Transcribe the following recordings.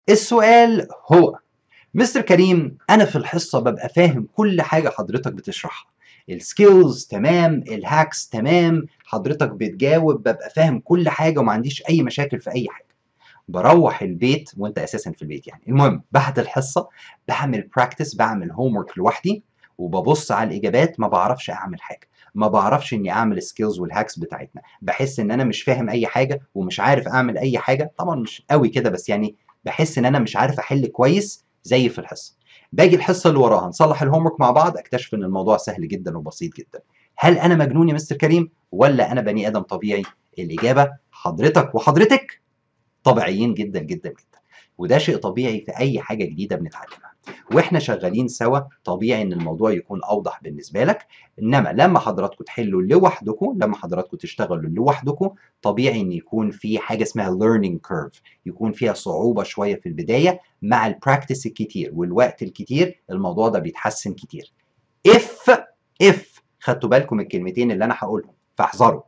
السؤال هو مستر كريم انا في الحصه ببقى فاهم كل حاجه حضرتك بتشرحها السكيلز تمام الهاكس تمام حضرتك بتجاوب ببقى فاهم كل حاجه وما عنديش اي مشاكل في اي حاجه بروح البيت وانت اساسا في البيت يعني المهم بعد الحصه بعمل براكتس بعمل هوم ورك لوحدي وببص على الاجابات ما بعرفش اعمل حاجه ما بعرفش اني اعمل السكيلز والهاكس بتاعتنا بحس ان انا مش فاهم اي حاجه ومش عارف اعمل اي حاجه طبعا مش قوي كده بس يعني بحس ان انا مش عارف احل كويس زي في الحصه باجي الحصه اللي وراها نصلح الهوم ورك مع بعض اكتشف ان الموضوع سهل جدا وبسيط جدا هل انا مجنون يا مستر كريم ولا انا بني ادم طبيعي الاجابه حضرتك وحضرتك طبيعيين جدا جدا جدا وده شيء طبيعي في اي حاجه جديده بنتعلمها واحنا شغالين سوا طبيعي ان الموضوع يكون اوضح بالنسبه لك انما لما حضراتكم تحلوا لوحدكم لما حضراتكم تشتغلوا لوحدكم طبيعي ان يكون في حاجه اسمها learning curve يكون فيها صعوبه شويه في البدايه مع البراكتس الكتير والوقت الكتير الموضوع ده بيتحسن كتير if if خدتوا بالكم الكلمتين اللي انا هقولهم فاحذروا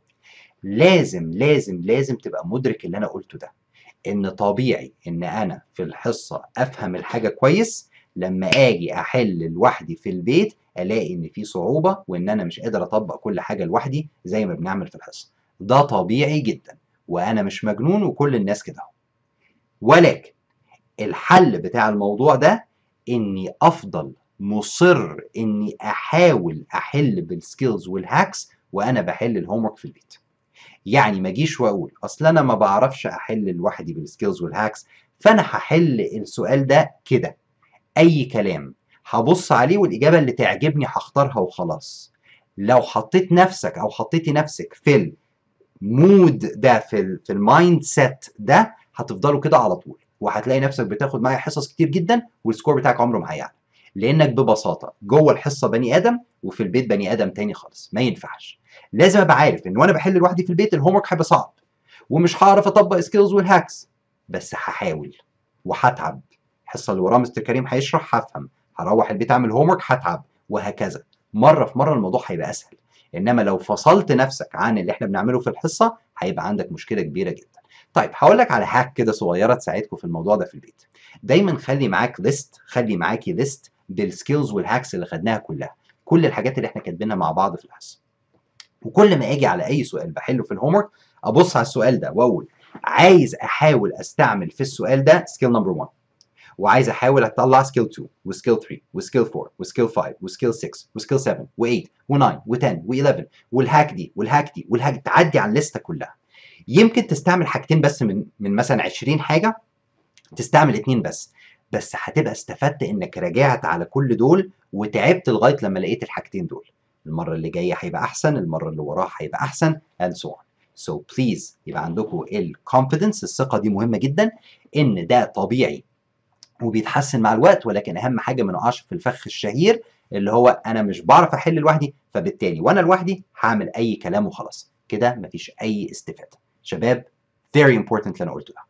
لازم لازم لازم تبقى مدرك اللي انا قلته ده ان طبيعي ان انا في الحصه افهم الحاجه كويس لما اجي احل لوحدي في البيت الاقي ان في صعوبه وان انا مش قادر اطبق كل حاجه لوحدي زي ما بنعمل في الحصه ده طبيعي جدا وانا مش مجنون وكل الناس كده ولكن الحل بتاع الموضوع ده اني افضل مصر اني احاول احل بالسكيلز والهاكس وانا بحل الهوم ورك في البيت يعني ما اجيش واقول اصل انا ما بعرفش احل لوحدي بالسكيلز والهاكس فانا هحل السؤال ده كده اي كلام هبص عليه والاجابه اللي تعجبني هختارها وخلاص لو حطيت نفسك او حطيتي نفسك في المود ده في ال في المايند سيت ده هتفضلوا كده على طول وهتلاقي نفسك بتاخد معايا حصص كتير جدا والسكور بتاعك عمره ما هيعلى لانك ببساطه جوه الحصه بني ادم وفي البيت بني ادم تاني خالص ما ينفعش لازم ابقى عارف ان وانا بحل لوحدي في البيت الهوم ورك هيبقى صعب ومش هعرف اطبق سكيلز والهاكس بس هحاول وهتعب الحصه اللي وراها مستر كريم هيشرح هفهم هروح البيت اعمل هوم ورك هتعب وهكذا مره في مره الموضوع هيبقى اسهل انما لو فصلت نفسك عن اللي احنا بنعمله في الحصه هيبقى عندك مشكله كبيره جدا طيب هقول لك على هاك كده صغيره تساعدكم في الموضوع ده في البيت دايما خلي معاك ليست خلي معاكي ليست بالسكيلز والهاكس اللي خدناها كلها كل الحاجات اللي احنا كاتبينها مع بعض في الحصه وكل ما اجي على اي سؤال بحله في الهوم ورك ابص على السؤال ده واقول عايز احاول استعمل في السؤال ده سكيل نمبر 1 وعايز احاول اطلع سكيل 2 وسكيل 3 وسكيل 4 وسكيل 5 وسكيل 6 وسكيل 7 و8 و9 و10 و11 والهاك دي والهاك دي والهاك تعدي على الليسته كلها يمكن تستعمل حاجتين بس من من مثلا 20 حاجه تستعمل اتنين بس بس هتبقى استفدت انك راجعت على كل دول وتعبت لغايه لما لقيت الحاجتين دول المره اللي جايه هيبقى احسن المره اللي وراها هيبقى احسن and so on so please يبقى عندكم الكونفيدنس الثقه دي مهمه جدا ان ده طبيعي وبيتحسن مع الوقت ولكن اهم حاجه ما نقعش في الفخ الشهير اللي هو انا مش بعرف احل لوحدي فبالتالي وانا لوحدي هعمل اي كلام وخلاص كده مفيش اي استفاده شباب very important اللي انا قلته ده